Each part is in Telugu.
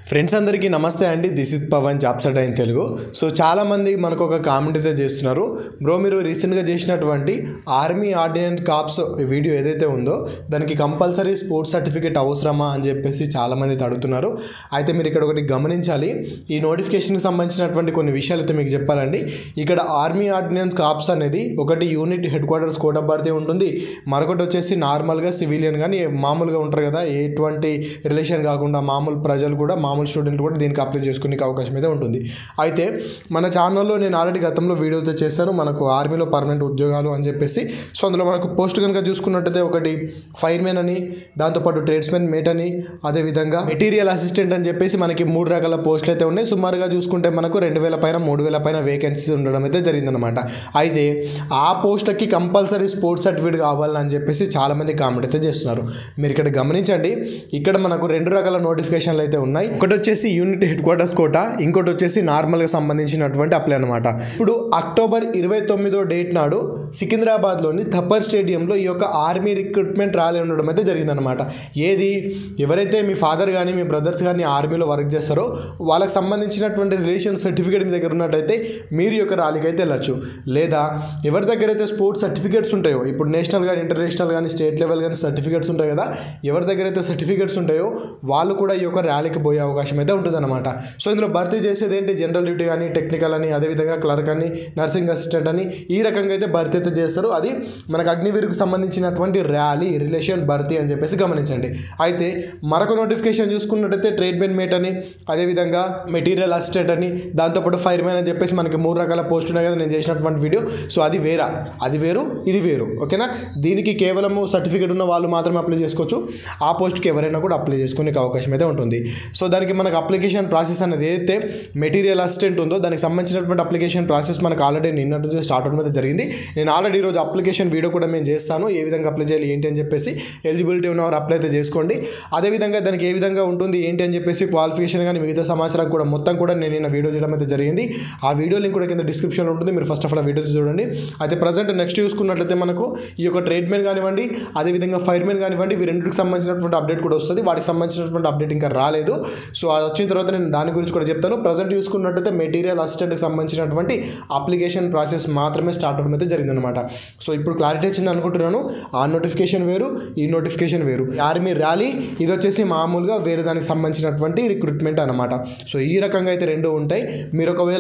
ఫ్రెండ్స్ అందరికీ నమస్తే అండి దిస్ ఇస్ పవన్ జాబ్సట్ అయిన తెలుగు సో చాలామంది మనకు ఒక కామెంట్ అయితే చేస్తున్నారు బ్రో మీరు రీసెంట్గా చేసినటువంటి ఆర్మీ ఆర్డినెన్స్ కాప్స్ వీడియో ఏదైతే ఉందో దానికి కంపల్సరీ స్పోర్ట్స్ సర్టిఫికేట్ అవసరమా అని చెప్పేసి చాలామంది అయితే అడుగుతున్నారు అయితే మీరు ఇక్కడ ఒకటి గమనించాలి ఈ నోటిఫికేషన్కి సంబంధించినటువంటి కొన్ని విషయాలు అయితే మీకు చెప్పాలండి ఇక్కడ ఆర్మీ ఆర్డినెన్స్ కాప్స్ అనేది ఒకటి యూనిట్ హెడ్ క్వార్టర్స్ కోట భర్తీ ఉంటుంది మరొకటి వచ్చేసి నార్మల్గా సివిలియన్ కానీ మామూలుగా ఉంటారు కదా ఎటువంటి రిలేషన్ కాకుండా మామూలు ప్రజలు కూడా మామూలు స్టూడెంట్ కూడా దీనికి అప్లై చేసుకునే అవకాశం అయితే ఉంటుంది అయితే మన ఛానల్లో నేను ఆల్రెడీ గతంలో వీడియో అయితే చేశాను మనకు ఆర్మీలో పర్మనెంట్ ఉద్యోగాలు అని చెప్పేసి సో అందులో మనకు పోస్ట్ కనుక చూసుకున్నట్టయితే ఒకటి ఫైర్మెన్ అని దాంతోపాటు ట్రేడ్స్మెన్ మేట్ అని అదేవిధంగా మెటీరియల్ అసిస్టెంట్ అని చెప్పేసి మనకి మూడు రకాల పోస్టులు అయితే ఉన్నాయి సుమారుగా చూసుకుంటే మనకు రెండు వేల పైన మూడు వేల పైన వేకెన్సీస్ ఉండడం అయితే జరిగిందనమాట అయితే ఆ పోస్ట్కి కంపల్సరీ స్పోర్ట్స్ సర్టిఫికేట్ కావాలని చెప్పేసి చాలామంది కామెంట్ అయితే చేస్తున్నారు మీరు ఇక్కడ గమనించండి ఇక్కడ మనకు రెండు రకాల నోటిఫికేషన్లు అయితే ఉన్నాయి ఒకటి వచ్చేసి యూనిట్ హెడ్ క్వార్టర్స్ కోట ఇంకోటి వచ్చేసి నార్మల్గా సంబంధించినటువంటి అప్లై అనమాట ఇప్పుడు అక్టోబర్ ఇరవై తొమ్మిదో డేట్ నాడు సికింద్రాబాద్లోని థప్పర్ స్టేడియంలో ఈ యొక్క ఆర్మీ రిక్రూట్మెంట్ ర్యాలీ ఉండడం అయితే జరిగిందనమాట ఏది ఎవరైతే మీ ఫాదర్ కానీ మీ బ్రదర్స్ కానీ ఆర్మీలో వర్క్ చేస్తారో వాళ్ళకి సంబంధించినటువంటి రిలేషన్ సర్టిఫికేట్ మీ దగ్గర ఉన్నట్టయితే మీరు ఈ యొక్క ర్యాలీకి అయితే వెళ్ళచ్చు లేదా ఎవరి దగ్గర అయితే స్పోర్ట్స్ సర్టిఫికేట్స్ ఉంటాయో ఇప్పుడు నేషనల్ కానీ ఇంటర్నేషనల్ కానీ స్టేట్ లెవెల్ కానీ సర్టిఫికేట్స్ ఉంటాయి కదా ఎవరి దగ్గర అయితే సర్టిఫికేట్స్ ఉంటాయో వాళ్ళు కూడా ఈ యొక్క ర్యాలీకి పోయే అవకాశం అయితే ఉంటుందన్నమాట సో ఇందులో భర్తీ చేసేది ఏంటి జనరల్ డ్యూటీ కానీ టెక్నికల్ అని అదేవిధంగా క్లర్క్ అని నర్సింగ్ అసిస్టెంట్ అని ఈ రకంగా అయితే భర్తీ అయితే చేస్తారు అది మనకు అగ్నివీరుకు సంబంధించినటువంటి ర్యాలీ రిలేషన్ భర్తీ అని చెప్పేసి గమనించండి అయితే మరొక నోటిఫికేషన్ చూసుకున్నట్టయితే ట్రేడ్మెన్ మేట్ అని అదేవిధంగా మెటీరియల్ అసిస్టెంట్ అని దాంతోపాటు ఫైర్మెన్ అని చెప్పేసి మనకి మూడు రకాల పోస్ట్ ఉన్నాయి కదా నేను చేసినటువంటి వీడియో సో అది వేరా అది వేరు ఇది వేరు ఓకేనా దీనికి కేవలము సర్టిఫికేట్ ఉన్న వాళ్ళు మాత్రమే అప్లై చేసుకోవచ్చు ఆ పోస్ట్కి ఎవరైనా కూడా అప్లై చేసుకునే అవకాశం అయితే ఉంటుంది సో దానికి మనకు అప్లికేషన్ ప్రాసెస్ అనేది ఏదైతే మెటీరియల్ అసిస్టెంట్ ఉందో దానికి సంబంధించినటువంటి అప్లికేషన్ ప్రాసెస్ మనకు ఆల్రెడీ నిన్నటి నుంచి స్టార్ట్ అవడం అయితే జరిగింది నేను ఆల్రెడీ ఈరోజు అప్లికేషన్ వీడియో కూడా మేము చేస్తాను ఏ విధంగా అప్లై చేయాలి ఏంటి అని చెప్పేసి ఎలిజిబిలిటీ ఉన్నవారు అప్లై అయితే చేసుకోండి అదేవిధంగా దానికి ఏ విధంగా ఉంటుంది ఏంటి అని చెప్పేసి క్వాలిఫికేషన్ కానీ మిగతా సమాచారం కూడా మొత్తం కూడా నేను నిన్న వీడియో చేయడం అయితే జరిగింది ఆ వీడియో లింక్ కూడా కింద డిస్క్రిప్షన్లో ఉంటుంది మీరు ఫస్ట్ ఆఫ్ ఆల్ ఆ వీడియో చూడండి అయితే ప్రజెంట్ నెక్స్ట్ చూసుకున్నట్లయితే మనకు ఈ యొక్క ట్రేడ్మెన్ కానివ్వండి అదేవిధంగా ఫైర్మెన్ కానివ్వండి ఇవి రెండింటికి సంబంధించినటువంటి అప్డేట్ కూడా వస్తుంది వాటికి సంబంధించినటువంటి అప్డేట్ ఇంకా రాలేదు సో అది వచ్చిన తర్వాత నేను దాని గురించి కూడా చెప్తాను ప్రజెంట్ చూసుకున్నట్టయితే మెటీరియల్ అసిస్టెంట్కి సంబంధించినటువంటి అప్లికేషన్ ప్రాసెస్ మాత్రమే స్టార్ట్ అవడం అయితే జరిగిందనమాట సో ఇప్పుడు క్లారిటీ వచ్చింది అనుకుంటున్నాను ఆ నోటిఫికేషన్ వేరు ఈ నోటిఫికేషన్ వేరు ఆర్మీ ర్యాలీ ఇది వచ్చేసి మామూలుగా వేరే దానికి సంబంధించినటువంటి రిక్రూట్మెంట్ అనమాట సో ఈ రకంగా అయితే రెండు ఉంటాయి మీరు ఒకవేళ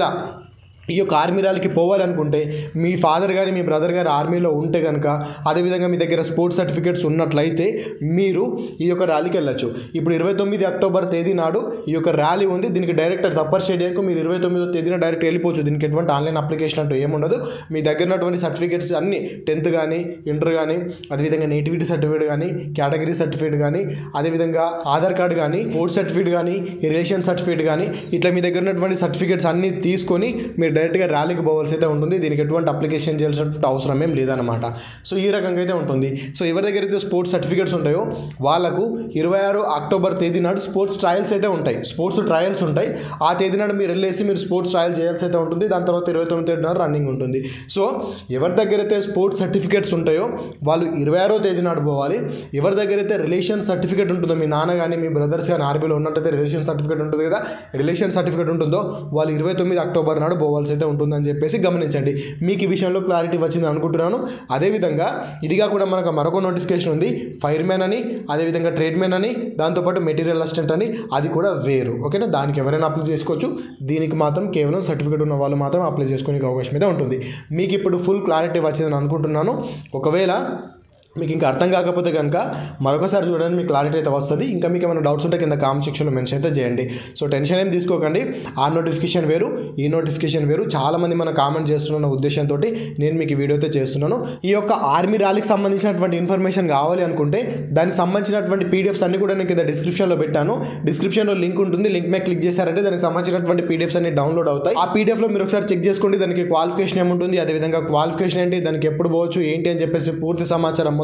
ఈ యొక్క ఆర్మీ ర్యాలీకి పోవాలనుకుంటే మీ ఫాదర్ కానీ మీ బ్రదర్ గారు ఆర్మీలో ఉంటే కనుక అదేవిధంగా మీ దగ్గర స్పోర్ట్స్ సర్టిఫికేట్స్ ఉన్నట్లయితే మీరు ఈ యొక్క ర్యాలీకి వెళ్ళచ్చు ఇప్పుడు ఇరవై తొమ్మిది అక్టోబర్ తేదీ నాడు ఈ యొక్క ర్యాలీ ఉంది దీనికి డైరెక్ట్ తప్పర్ స్టేడియంకు మీరు ఇరవై తొమ్మిదో తేదీన డైరెక్ట్ వెళ్ళిపోవచ్చు దీనికి ఎటువంటి ఆన్లైన్ అప్లికేషన్ అంటూ ఏముండదు మీ దగ్గర ఉన్నటువంటి సర్టిఫికేట్స్ అన్ని టెన్త్ కానీ ఇంటర్ కానీ అదేవిధంగా నేటివిటీ సర్టిఫికేట్ కానీ కేటగిరీ సర్టిఫికేట్ కానీ అదేవిధంగా ఆధార్ కార్డు కానీ స్పోర్ట్స్ సర్టిఫికేట్ కానీ ఈ రిలేషన్ సర్టిఫికేట్ కానీ ఇట్లా మీ దగ్గర ఉన్నటువంటి సర్టిఫికేట్స్ అన్ని తీసుకొని మీరు డైరెక్ట్గా ర్యాలీకి పోవాల్సి అయితే ఉంటుంది దీనికి ఎటువంటి అప్లికేషన్ చేయాల్సినటువంటి అవసరం ఏం లేదనమాట సో ఈ రకంగా అయితే ఉంటుంది సో ఎవరి దగ్గర అయితే స్పోర్ట్స్ సర్టిఫికేట్స్ ఉంటాయో వాళ్ళకు ఇరవై ఆరు అక్టోబర్ తేదీ నాడు స్పోర్ట్స్ ట్రయల్స్ అయితే ఉంటాయి స్పోర్ట్స్ ట్రయల్స్ ఉంటాయి ఆ తేదీ నాడు మీరు వెళ్ళేసి మీరు స్పోర్ట్స్ ట్రయల్ చేయాల్సి అయితే ఉంటుంది దాని తర్వాత ఇరవై తొమ్మిది తేదీ నాడు రన్నింగ్ ఉంటుంది సో ఎవరి దగ్గర అయితే స్పోర్ట్స్ సర్టిఫికేట్స్ ఉంటాయో వాళ్ళు ఇరవై ఆరో తేదీ నాడు పోవాలి ఎవరి దగ్గర అయితే రిలేషన్ సర్టిఫికేట్ ఉంటుందో మీ నాన్న కానీ మీ బ్రదర్స్ కానీ ఆర్మీలో ఉన్నట్టయితే రిలేషన్ సర్టిఫికేట్ ఉంటుంది కదా రిలేషన్ సర్టిఫికేట్ ఉంటుందో వాళ్ళు ఇరవై తొమ్మిది అక్టోబర్ నాడు పోవాల్సి అయితే ఉంటుందని చెప్పేసి గమనించండి మీకు ఈ విషయంలో క్లారిటీ వచ్చింది అనుకుంటున్నాను అదేవిధంగా ఇదిగా కూడా మనకు మరొక నోటిఫికేషన్ ఉంది ఫైర్మెన్ అని అదేవిధంగా ట్రేడ్మెన్ అని దాంతోపాటు మెటీరియల్ అసిస్టెంట్ అని అది కూడా వేరు ఓకేనా దానికి ఎవరైనా అప్లై చేసుకోవచ్చు దీనికి మాత్రం కేవలం సర్టిఫికేట్ ఉన్న వాళ్ళు మాత్రం అప్లై చేసుకునే అవకాశం అయితే ఉంటుంది మీకు ఇప్పుడు ఫుల్ క్లారిటీ వచ్చిందని అనుకుంటున్నాను ఒకవేళ మీకు ఇంకా అర్థం కాకపోతే కనుక మరొకసారి చూడండి మీకు క్లారిటీ అయితే వస్తుంది ఇంకా మీకు ఏమైనా డౌట్స్ ఉంటే కింద కామెంట్ సెక్షన్లో మెన్షన్ అయితే చేయండి సో టెన్షన్ ఏం తీసుకోకండి ఆ నోటిఫికేషన్ వేరు ఈ నోటిఫికేషన్ వేరు చాలామంది మన కామెంట్ చేస్తున్న ఉద్దేశంతో నేను మీకు ఈ వీడియో అయితే చేస్తున్నాను ఈ యొక్క ఆర్మీ ర్యాలీకి సంబంధించినటువంటి ఇన్ఫర్మేషన్ కావాలి అనుకుంటే దానికి సంబంధించినటువంటి పీడిఎఫ్స్ అన్ని కూడా నేను కింద డిస్క్రిప్షన్లో పెట్టాను డిస్క్రిప్షన్లో లింక్ ఉంటుంది లింక్ మీద క్లిక్ చేశారంటే దానికి సంబంధించినటువంటి పీడిఎఫ్స్ అన్ని డౌన్లోడ్ అవుతాయి ఆ పీడిఎఫ్లో మీరు ఒకసారి చెక్ చేసుకోండి దానికి క్వాలిఫికేషన్ ఏముంటుంది అదేవిధంగా క్వాలిఫికేషన్ ఏంటి దానికి ఎప్పుడు పోవచ్చు ఏంటి అని చెప్పేసి పూర్తి సమాచారం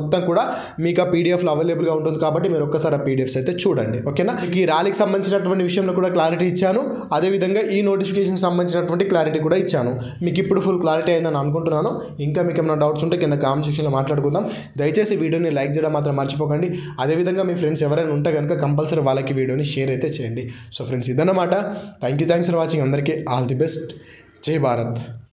మొత్తం కూడా మీకు ఆ పీడిఎఫ్లో అవైలబుల్గా ఉంటుంది కాబట్టి మీరు ఒక్కసారి ఆ పీడిఎఫ్స్ అయితే చూడండి ఓకేనా మీకు ఈ ర్యాలీకి సంబంధించినటువంటి విషయంలో కూడా క్లారిటీ ఇచ్చాను అదేవిధంగా ఈ నోటిఫికేషన్ సంబంధించినటువంటి క్లారిటీ కూడా ఇచ్చాను మీకు ఇప్పుడు ఫుల్ క్లారిటీ అయిందని అనుకుంటున్నాను ఇంకా మీకు ఏమైనా డౌట్స్ ఉంటే కింద కామెంట్ సెక్షన్లో మాట్లాడుకుందాం దయచేసి వీడియోని లైక్ చేయడం మాత్రం మర్చిపోకండి అదేవిధంగా మీ ఫ్రెండ్స్ ఎవరైనా ఉంటే కనుక కంపల్సరీ వాళ్ళకి వీడియోని షేర్ అయితే చేయండి సో ఫ్రెండ్స్ ఇదన్నమాట thank you thanks for watching అందరికీ all the best Jai Bharat